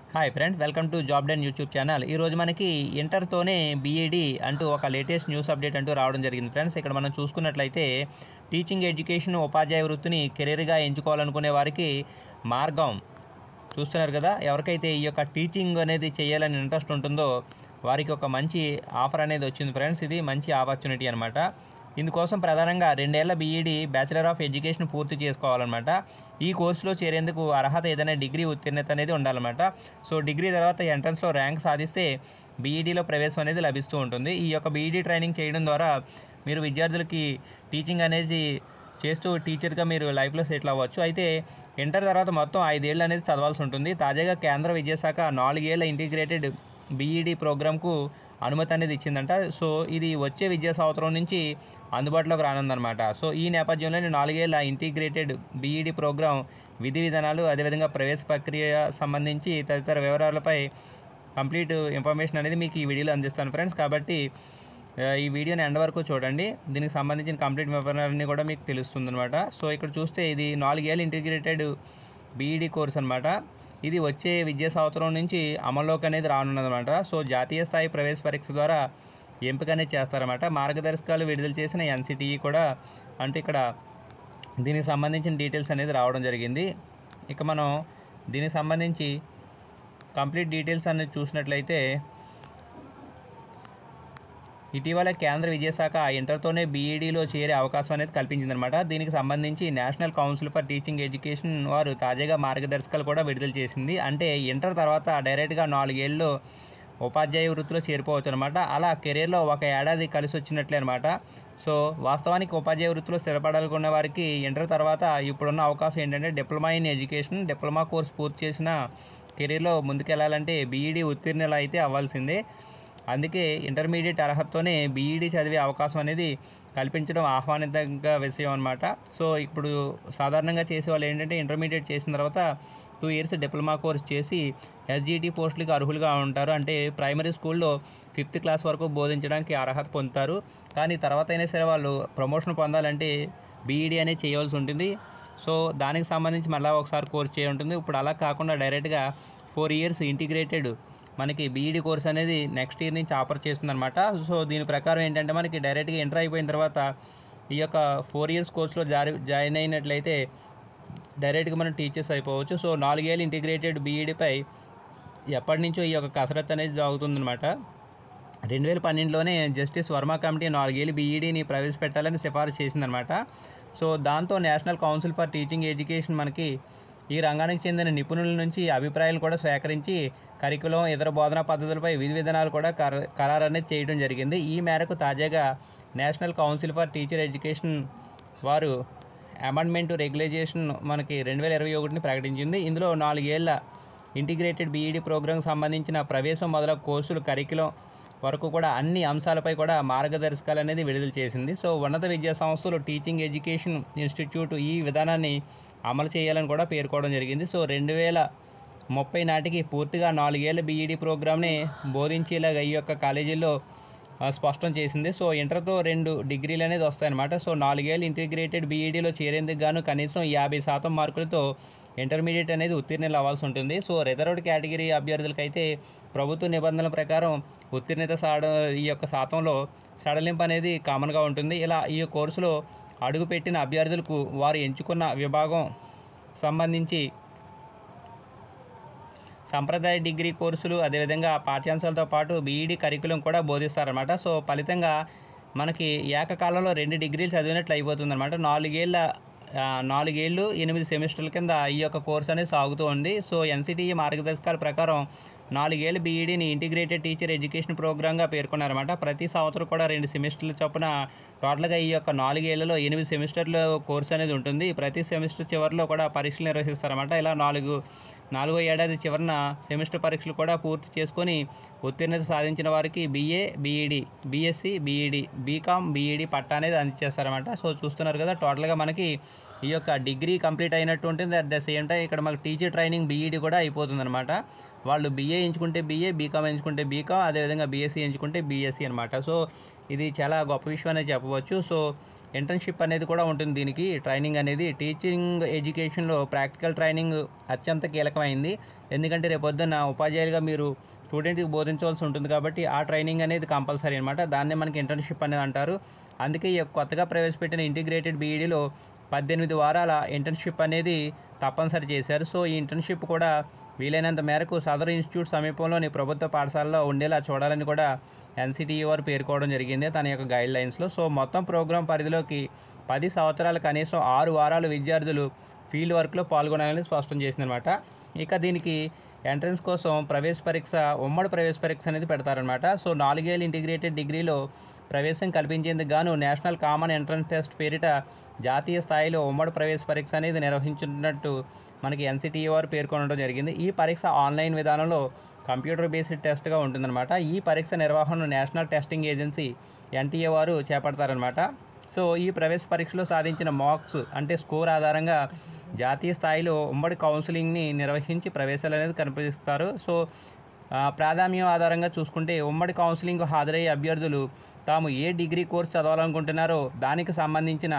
hi friends welcome to job done YouTube channel ఈ రోజు మనకి ఇంటర్తోనే బీఈడి అంటూ ఒక లేటెస్ట్ న్యూస్ అప్డేట్ అంటూ రావడం జరిగింది ఫ్రెండ్స్ ఇక్కడ మనం చూసుకున్నట్లయితే టీచింగ్ ఎడ్యుకేషన్ ఉపాధ్యాయ వృత్తిని కెరీర్గా ఎంచుకోవాలనుకునే వారికి మార్గం చూస్తున్నారు కదా ఎవరికైతే ఈ యొక్క టీచింగ్ అనేది చేయాలని ఇంట్రెస్ట్ ఉంటుందో వారికి ఒక మంచి ఆఫర్ అనేది వచ్చింది ఫ్రెండ్స్ ఇది మంచి ఆపర్చునిటీ అనమాట ఇందుకోసం ప్రధానంగా రెండేళ్ల బీఈడి బ్యాచిలర్ ఆఫ్ ఎడ్యుకేషన్ పూర్తి చేసుకోవాలన్నమాట ఈ కోర్సులో చేరేందుకు అర్హత ఏదైనా డిగ్రీ ఉత్తీర్ణత అనేది ఉండాలన్నమాట సో డిగ్రీ తర్వాత ఎంట్రన్స్లో ర్యాంక్ సాధిస్తే బీఈడీలో ప్రవేశం అనేది లభిస్తూ ఉంటుంది ఈ యొక్క బీఈడీ ట్రైనింగ్ చేయడం ద్వారా మీరు విద్యార్థులకి టీచింగ్ అనేది చేస్తూ టీచర్గా మీరు లైఫ్లో సెటిల్ అవ్వచ్చు అయితే ఇంటర్ తర్వాత మొత్తం ఐదేళ్ళు అనేది చదవాల్సి ఉంటుంది తాజాగా కేంద్ర విద్యాశాఖ నాలుగేళ్ల ఇంటిగ్రేటెడ్ బీఈడి ప్రోగ్రామ్కు అనుమతి అనేది ఇచ్చిందంట సో ఇది వచ్చే విద్యా సంవత్సరం నుంచి అందుబాటులోకి రానుందనమాట సో ఈ నేపథ్యంలో నాలుగేళ్ల ఇంటిగ్రేటెడ్ బీఈడి ప్రోగ్రాం విధి విధానాలు అదేవిధంగా ప్రవేశ ప్రక్రియ సంబంధించి తదితర వివరాలపై కంప్లీట్ ఇన్ఫర్మేషన్ అనేది మీకు ఈ వీడియోలో అందిస్తాను ఫ్రెండ్స్ కాబట్టి ఆ, ఈ వీడియోని ఎండ్ వరకు చూడండి దీనికి సంబంధించిన కంప్లీట్ వివరాలన్నీ కూడా మీకు తెలుస్తుంది అనమాట సో ఇక్కడ చూస్తే ఇది నాలుగేళ్ళ ఇంటిగ్రేటెడ్ బీఈడి కోర్స్ అనమాట ఇది వచ్చే విద్యా సంవత్సరం నుంచి అమల్లోకి అనేది రానున్నదన్నమాట సో జాతీయ స్థాయి ప్రవేశ పరీక్ష ద్వారా ఎంపిక అనేది చేస్తారన్నమాట మార్గదర్శకాలు విడుదల చేసిన ఎన్సిటిఈ కూడా అంటే ఇక్కడ దీనికి సంబంధించిన డీటెయిల్స్ అనేది రావడం జరిగింది ఇక మనం దీనికి సంబంధించి కంప్లీట్ డీటెయిల్స్ అనేది చూసినట్లయితే ఇటీవల కేంద్ర విద్యాశాఖ ఇంటర్తోనే బీఈడీలో చేరే అవకాశం అనేది కల్పించిందనమాట దీనికి సంబంధించి national council for teaching education వారు తాజాగా మార్గదర్శకాలు కూడా విడుదల చేసింది అంటే ఇంటర్ తర్వాత డైరెక్ట్గా నాలుగేళ్ళు ఉపాధ్యాయ వృత్తిలో చేరిపోవచ్చు అనమాట అలా కెరీర్లో ఒక ఏడాది కలిసి వచ్చినట్లే అనమాట సో వాస్తవానికి ఉపాధ్యాయ వృత్తిలో స్థిరపడాలనుకున్న వారికి ఇంటర్ తర్వాత ఇప్పుడున్న అవకాశం ఏంటంటే diploma in education diploma course పూర్తి చేసిన కెరీర్లో ముందుకెళ్లాలంటే బీఈడీ ఉత్తీర్ణులు అయితే అవ్వాల్సిందే అందుకే ఇంటర్మీడియట్ అర్హతతోనే బీఈడీ చదివే అవకాశం అనేది కల్పించడం ఆహ్వానితంగా విషయం అనమాట సో ఇప్పుడు సాధారణంగా చేసే వాళ్ళు ఏంటంటే ఇంటర్మీడియట్ చేసిన తర్వాత టూ ఇయర్స్ డిప్లొమా కోర్స్ చేసి ఎస్జీటీ పోస్టులకు అర్హులుగా ఉంటారు అంటే ప్రైమరీ స్కూల్లో ఫిఫ్త్ క్లాస్ వరకు బోధించడానికి అర్హత పొందుతారు కానీ తర్వాత అయినా సరే వాళ్ళు ప్రమోషన్ పొందాలంటే బీఈడీ అనేది చేయవలసి ఉంటుంది సో దానికి సంబంధించి మళ్ళీ ఒకసారి కోర్స్ చేయ ఉంటుంది ఇప్పుడు అలా కాకుండా డైరెక్ట్గా ఫోర్ ఇయర్స్ ఇంటిగ్రేటెడ్ మనకి బీఈడీ కోర్స్ అనేది నెక్స్ట్ ఇయర్ నుంచి ఆఫర్ చేస్తుందన్నమాట సో దీని ప్రకారం ఏంటంటే మనకి డైరెక్ట్గా ఎంటర్ అయిపోయిన తర్వాత ఈ యొక్క ఫోర్ ఇయర్స్ కోర్సులో జారి జాయిన్ అయినట్లయితే డైరెక్ట్గా మనం టీచర్స్ అయిపోవచ్చు సో నాలుగేళ్ళు ఇంటిగ్రేటెడ్ బీఈడీపై ఎప్పటి నుంచో ఈ యొక్క కసరత్తు అనేది జరుగుతుందన్నమాట రెండు వేల పన్నెండులోనే జస్టిస్ వర్మ కమిటీ నాలుగేళ్ళు బీఈడీని ప్రవేశపెట్టాలని సిఫారసు చేసిందనమాట సో దాంతో national council for teaching education మనకి ఈ రంగానికి చెందిన నిపుణుల నుంచి అభిప్రాయాలు కూడా సేకరించి కరికులం ఇతర బోధనా పద్ధతులపై విధి విధానాలు కూడా ఖర- ఖరారు అనేది చేయడం జరిగింది ఈ మేరకు తాజాగా national council for teacher education వారు అమెండ్మెంట్ రెగ్యులేషన్ మనకి రెండు వేల ఇరవై ఒకటిని ప్రకటించింది ఇందులో నాలుగేళ్ల ఇంటిగ్రేటెడ్ బీఈడీ ప్రోగ్రాంకి సంబంధించిన ప్రవేశం మొదలగు కోర్సులు కరికులం వరకు కూడా అన్ని అంశాలపై కూడా మార్గదర్శకాలు అనేది విడుదల చేసింది సో ఉన్నత విద్యా సంస్థలు టీచింగ్ ఎడ్యుకేషన్ ఇన్స్టిట్యూట్ ఈ విధానాన్ని అమలు చేయాలని కూడా పేర్కోవడం జరిగింది సో రెండు వేల ముప్పై నాటికి పూర్తిగా నాలుగేళ్ల బీఈడీ ప్రోగ్రామ్ని బోధించేలాగా ఈ యొక్క కాలేజీల్లో ఆ, స్పష్టం చేసింది సో ఇంటర్తో రెండు డిగ్రీలు అనేది వస్తాయన్నమాట సో నాలుగేళ్ళు ఇంటిగ్రేటెడ్ బీఈడీలో చేరేందుకు గాను కనీసం యాభై శాతం మార్కులతో ఇంటర్మీడియట్ అనేది ఉత్తీర్ణులు అవ్వాల్సి ఉంటుంది సో రిజర్వ్డ్ కేటగిరీ అభ్యర్థులకైతే ప్రభుత్వ నిబంధనల ప్రకారం ఉత్తీర్ణత సాడ ఈ యొక్క శాతంలో సడలింపు అనేది కామన్గా ఉంటుంది ఇలా ఈ కోర్సులో అడుగుపెట్టిన అభ్యర్థులకు వారు ఎంచుకున్న విభాగం సంబంధించి సంప్రదాయ డిగ్రీ కోర్సులు అదేవిధంగా పాఠ్యాంశాలతో పాటు బీఈడి కరికులం కూడా బోధిస్తారనమాట సో ఫలితంగా మనకి ఏకకాలంలో రెండు డిగ్రీలు చదివినట్లు అయిపోతుంది అనమాట నాలుగేళ్ల ఆ, నాలుగేళ్ళు ఎనిమిది సెమిస్టర్ల కింద ఈ యొక్క కోర్స్ అనేది సాగుతూ ఉంది సో ఎన్సిటిఈ మార్గదర్శకాల ప్రకారం నాలుగేళ్ళు బీఈడీని ఇంటిగ్రేటెడ్ టీచర్ ఎడ్యుకేషన్ ప్రోగ్రామ్గా పేర్కొన్నారన్నమాట ప్రతి సంవత్సరం కూడా రెండు సెమిస్టర్ల చొప్పున టోటల్గా ఈ యొక్క నాలుగేళ్లలో ఎనిమిది సెమిస్టర్ల కోర్స్ అనేది ఉంటుంది ప్రతి సెమిస్టర్ చివరిలో కూడా పరీక్షలు నిర్వహిస్తారన్నమాట ఇలా నాలుగు నాలుగో ఏడాది చివరన సెమిస్టర్ పరీక్షలు కూడా పూర్తి చేసుకొని ఉత్తీర్ణత సాధించిన వారికి BA BEd BSc BEd BCom BEd పట్టా అనేది అందించేస్తారన్నమాట సో చూస్తున్నారు కదా టోటల్గా మనకి ఈ యొక్క డిగ్రీ కంప్లీట్ అయినట్టు ఉంటుంది అట్ ద సేమ్ టైం ఇక్కడ మనకి టీచర్ ట్రైనింగ్ బీఈడి కూడా అయిపోతుంది అనమాట వాళ్ళు బీఏ ఎంచుకుంటే బీఏ బీకామ్ ఎంచుకుంటే బీకామ్ అదేవిధంగా బీఎస్సీ ఎంచుకుంటే బీఎస్సీ అనమాట సో ఇది చాలా గొప్ప విషయం అనేది చెప్పవచ్చు సో ఇంటర్న్షిప్ అనేది కూడా ఉంటుంది దీనికి ట్రైనింగ్ అనేది టీచింగ్ ఎడ్యుకేషన్లో ప్రాక్టికల్ ట్రైనింగ్ అత్యంత కీలకమైంది ఎందుకంటే రేపొద్దున ఉపాధ్యాయులుగా మీరు స్టూడెంట్కి బోధించవలసి ఉంటుంది కాబట్టి ఆ ట్రైనింగ్ అనేది కంపల్సరీ అనమాట దాన్నే మనకి ఇంటర్న్షిప్ అనేది అంటారు అందుకే ఈ యొక్క కొత్తగా ప్రవేశపెట్టిన ఇంటిగ్రేటెడ్ బీఈడీలో పద్దెనిమిది వారాల ఇంటర్న్షిప్ అనేది తప్పనిసరి చేశారు సో ఈ ఇంటర్న్షిప్ కూడా వీలైనంత మేరకు సదరు ఇన్స్టిట్యూట్ సమీపంలోని ప్రభుత్వ పాఠశాలలో ఉండేలా చూడాలని కూడా ఎన్సిటిఈ వారు పేర్కోవడం జరిగింది తన యొక్క గైడ్ లైన్స్లో సో మొత్తం ప్రోగ్రాం పరిధిలోకి పది సంవత్సరాలు కనీసం ఆరు వారాలు విద్యార్థులు ఫీల్డ్ వర్క్లో పాల్గొనాలని స్పష్టం చేసిందనమాట ఇక దీనికి ఎంట్రన్స్ కోసం ప్రవేశ పరీక్ష ఉమ్మడి ప్రవేశ పరీక్ష అనేది పెడతారనమాట సో నాలుగేళ్ళు ఇంటిగ్రేటెడ్ డిగ్రీలో ప్రవేశం కల్పించేందుకు గాను నేషనల్ కామన్ ఎంట్రన్స్ టెస్ట్ పేరిట జాతీయ స్థాయిలో ఉమ్మడి ప్రవేశ పరీక్ష అనేది నిర్వహించున్నట్టు మనకి ఎన్సిటిఈ వారు పేర్కొనడం జరిగింది ఈ పరీక్ష ఆన్లైన్ విధానంలో కంప్యూటర్ బేస్డ్ టెస్ట్గా ఉంటుందన్నమాట ఈ పరీక్ష నిర్వహణను నేషనల్ టెస్టింగ్ ఏజెన్సీ ఎన్టీఏ వారు చేపడతారనమాట సో ఈ ప్రవేశ పరీక్షలో సాధించిన మార్క్స్ అంటే స్కోర్ ఆధారంగా జాతీయ స్థాయిలో ఉమ్మడి కౌన్సిలింగ్ని నిర్వహించి ప్రవేశాలు అనేది కనిపిస్తారు సో ఆ, ప్రాధాన్యం ఆధారంగా చూసుకుంటే ఉమ్మడి కౌన్సిలింగ్ హాజరయ్యే అభ్యర్థులు తాము ఏ డిగ్రీ కోర్స్ చదవాలనుకుంటున్నారో దానికి సంబంధించిన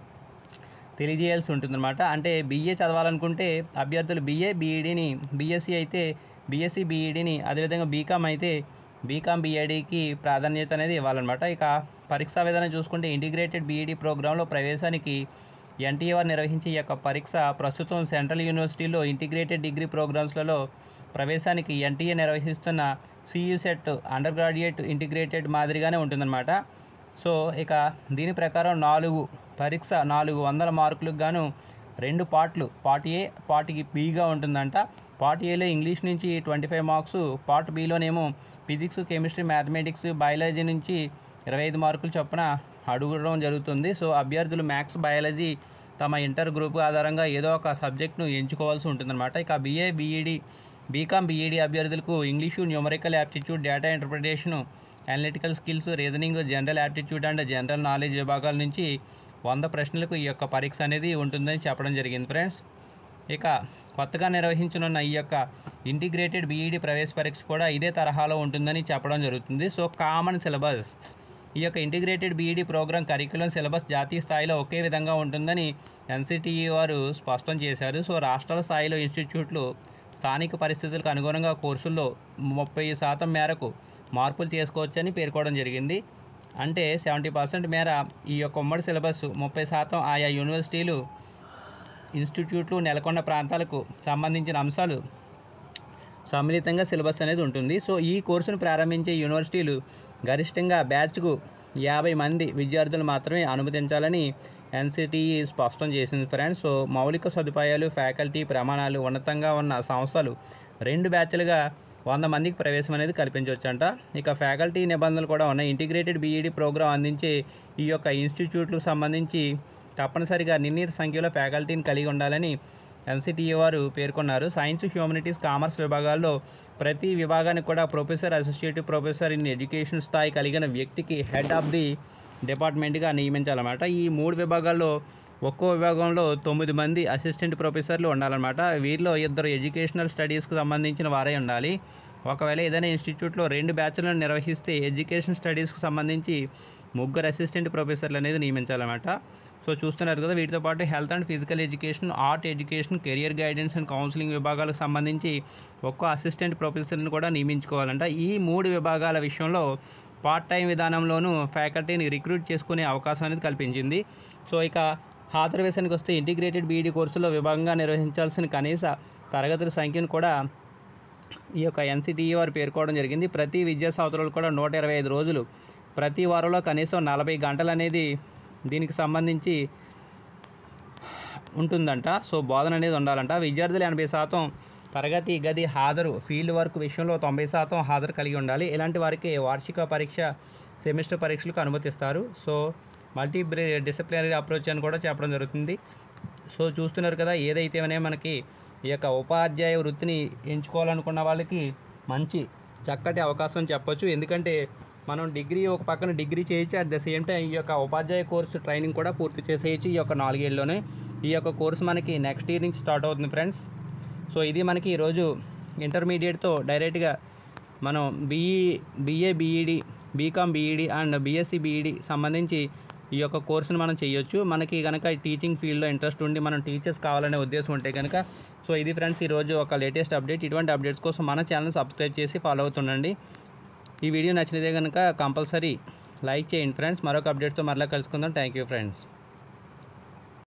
తెలియజేయాల్సి ఉంటుందన్నమాట అంటే బీఏ చదవాలనుకుంటే అభ్యర్థులు బీఏ బీఈడీని బీఎస్సీ అయితే బీఎస్సీ బీఈడీని అదేవిధంగా బీకామ్ అయితే బీకామ్ బీఈడీకి ప్రాధాన్యత అనేది ఇవ్వాలన్నమాట ఇక పరీక్షా విధానం చూసుకుంటే ఇంటిగ్రేటెడ్ బీఈడీ ప్రోగ్రాంలో ప్రవేశానికి ఎన్టీఆర్ నిర్వహించే ఈ యొక్క పరీక్ష ప్రస్తుతం సెంట్రల్ యూనివర్సిటీలో ఇంటిగ్రేటెడ్ డిగ్రీ ప్రోగ్రామ్స్లలో ప్రవేశానికి ఎన్టీఏ నిర్వహిస్తున్న CU set undergraduate integrated మాదిరిగానే ఉంటుందన్నమాట సో ఇక దీని ప్రకారం నాలుగు పరీక్ష నాలుగు వందల మార్కులకు గాను రెండు పార్ట్లు పార్ట్ ఏ పార్ట్ బిగా ఉంటుందంట పార్ట్ ఏలో ఇంగ్లీష్ నుంచి ట్వంటీ ఫైవ్ మార్క్స్ పార్ట్ బిలోనేమో ఫిజిక్స్ కెమిస్ట్రీ మ్యాథమెటిక్స్ బయాలజీ నుంచి ఇరవై ఐదు మార్కులు చొప్పున అడగడం జరుగుతుంది సో అభ్యర్థులు మ్యాథ్స్ బయాలజీ తమ ఇంటర్ గ్రూప్ ఆధారంగా ఏదో ఒక సబ్జెక్ట్ను ఎంచుకోవాల్సి ఉంటుందన్నమాట ఇక బీఏ బీఈడి బీకామ్ బీఈడి అభ్యర్థులకు English numerical aptitude data interpretation analytical skills reasoning general aptitude and general knowledge విభాగాల నుంచి వంద ప్రశ్నలకు ఈ యొక్క పరీక్ష అనేది ఉంటుందని చెప్పడం జరిగింది ఫ్రెండ్స్ ఇక కొత్తగా నిర్వహించనున్న ఈ యొక్క ఇంటిగ్రేటెడ్ బీఈడి ప్రవేశ పరీక్ష కూడా ఇదే తరహాలో ఉంటుందని చెప్పడం జరుగుతుంది సో కామన్ సిలబస్ ఈ యొక్క integrated BEd program curriculum syllabus జాతీయ స్థాయిలో ఒకే విధంగా ఉంటుందని ఎన్సిటిఈ వారు స్పష్టం చేశారు సో రాష్ట్రాల స్థాయిలో ఇన్స్టిట్యూట్లు స్థానిక పరిస్థితులకు అనుగుణంగా కోర్సుల్లో ముప్పై శాతం మేరకు మార్పులు చేసుకోవచ్చని పేర్కోవడం జరిగింది అంటే సెవెంటీ పర్సెంట్ మేర ఈ యొక్క ఉమ్మడి సిలబస్ ముప్పై శాతం ఆయా యూనివర్సిటీలు ఇన్స్టిట్యూట్లు నెలకొన్న ప్రాంతాలకు సంబంధించిన అంశాలు సమ్మిళితంగా సిలబస్ అనేది ఉంటుంది సో ఈ కోర్సును ప్రారంభించే యూనివర్సిటీలు గరిష్టంగా బ్యాచ్కు యాభై మంది విద్యార్థులు మాత్రమే అనుమతించాలని ఎన్సిటిఈ స్పష్టం చేసింది ఫ్రెండ్స్ సో మౌలిక సదుపాయాలు ఫ్యాకల్టీ ప్రమాణాలు ఉన్నతంగా ఉన్న సంస్థలు రెండు బ్యాచ్లుగా వంద మందికి ప్రవేశం అనేది కల్పించవచ్చంట ఇక ఫ్యాకల్టీ నిబంధనలు కూడా ఉన్నాయి ఇంటిగ్రేటెడ్ బీఈడి ప్రోగ్రాం అందించే ఈ యొక్క ఇన్స్టిట్యూట్లకు సంబంధించి తప్పనిసరిగా నిర్ణీత సంఖ్యలో ఫ్యాకల్టీని కలిగి ఉండాలని ఎన్సిటిఏ వారు పేర్కొన్నారు సైన్స్ హ్యూమనిటీస్ కామర్స్ విభాగాల్లో ప్రతి విభాగానికి కూడా professor associative professor in education స్థాయి కలిగిన వ్యక్తికి హెడ్ ఆఫ్ ది డిపార్ట్మెంట్గా నియమించాలన్నమాట ఈ మూడు విభాగాల్లో ఒక్కో విభాగంలో తొమ్మిది మంది అసిస్టెంట్ ప్రొఫెసర్లు ఉండాలన్నమాట వీరిలో ఇద్దరు ఎడ్యుకేషనల్ స్టడీస్కు సంబంధించిన వారే ఉండాలి ఒకవేళ ఏదైనా ఇన్స్టిట్యూట్లో రెండు బ్యాచ్లను నిర్వహిస్తే ఎడ్యుకేషన్ స్టడీస్కు సంబంధించి ముగ్గురు అసిస్టెంట్ ప్రొఫెసర్లు అనేది నియమించాలన్నమాట సో చూస్తున్నారు కదా వీటితో పాటు health and physical education art education career guidance and counselling విభాగాలకు సంబంధించి ఒక్కో అసిస్టెంట్ ప్రొఫెసర్ని కూడా నియమించుకోవాలంట ఈ మూడు విభాగాల విషయంలో పార్ట్ టైం విధానంలోనూ ఫ్యాకల్టీని రిక్రూట్ చేసుకునే అవకాశం అనేది కల్పించింది సో ఇక హాజరు విషయానికి వస్తే ఇంటిగ్రేటెడ్ బీఈడి కోర్సులో విభాగంగా నిర్వహించాల్సిన కనీస తరగతుల సంఖ్యను కూడా ఈ యొక్క ఎన్సిటిఈ వారు పేర్కోవడం జరిగింది ప్రతి విద్యా సంవత్సరాలు కూడా నూట ఇరవై ఐదు రోజులు ప్రతి వారంలో కనీసం నలభై గంటలు అనేది దీనికి సంబంధించి ఉంటుందంట సో బోధన అనేది ఉండాలంట విద్యార్థులు ఎనభై శాతం తరగతి గది హాజరు ఫీల్డ్ వర్క్ విషయంలో తొంభై శాతం హాజరు కలిగి ఉండాలి ఇలాంటి వారికి వార్షిక పరీక్ష సెమిస్టర్ పరీక్షలకు అనుమతిస్తారు సో మల్టీ డిసిప్లినరీ అప్రోచ్ అని కూడా చెప్పడం జరుగుతుంది సో చూస్తున్నారు కదా ఏదైతేనే మనకి ఈ యొక్క ఉపాధ్యాయ వృత్తిని ఎంచుకోవాలనుకున్న వాళ్ళకి మంచి చక్కటి అవకాశం చెప్పొచ్చు ఎందుకంటే మనం డిగ్రీ ఒక పక్కన డిగ్రీ చేయొచ్చు అట్ ద సేమ్ టైం ఈ యొక్క ఉపాధ్యాయ కోర్సు ట్రైనింగ్ కూడా పూర్తి చేసేయచ్చు ఈ యొక్క నాలుగేళ్ళలోనే ఈ యొక్క కోర్సు మనకి నెక్స్ట్ ఇయర్ నుంచి స్టార్ట్ అవుతుంది ఫ్రెండ్స్ సో ఇది మనకి ఈరోజు ఇంటర్మీడియట్తో డైరెక్ట్గా మనం BE BA BEd BCom BEd and BSc BEd సంబంధించి ఈ యొక్క కోర్సుని మనం చేయొచ్చు మనకి కనుక ఈ టీచింగ్ ఫీల్డ్లో ఇంట్రెస్ట్ ఉండి మనం టీచర్స్ కావాలనే ఉద్దేశం ఉంటే కనుక సో ఇది ఫ్రెండ్స్ ఈరోజు ఒక లేటెస్ట్ అప్డేట్ ఇటువంటి అప్డేట్స్ కోసం మన ఛానల్ సబ్స్క్రైబ్ చేసి ఫాలో అవుతుండండి ఈ వీడియో నచ్చినదే కనుక కంపల్సరీ లైక్ చేయండి ఫ్రెండ్స్ మరొక అప్డేట్తో మరలా కలుసుకుందాం థ్యాంక్ యూ ఫ్రెండ్స్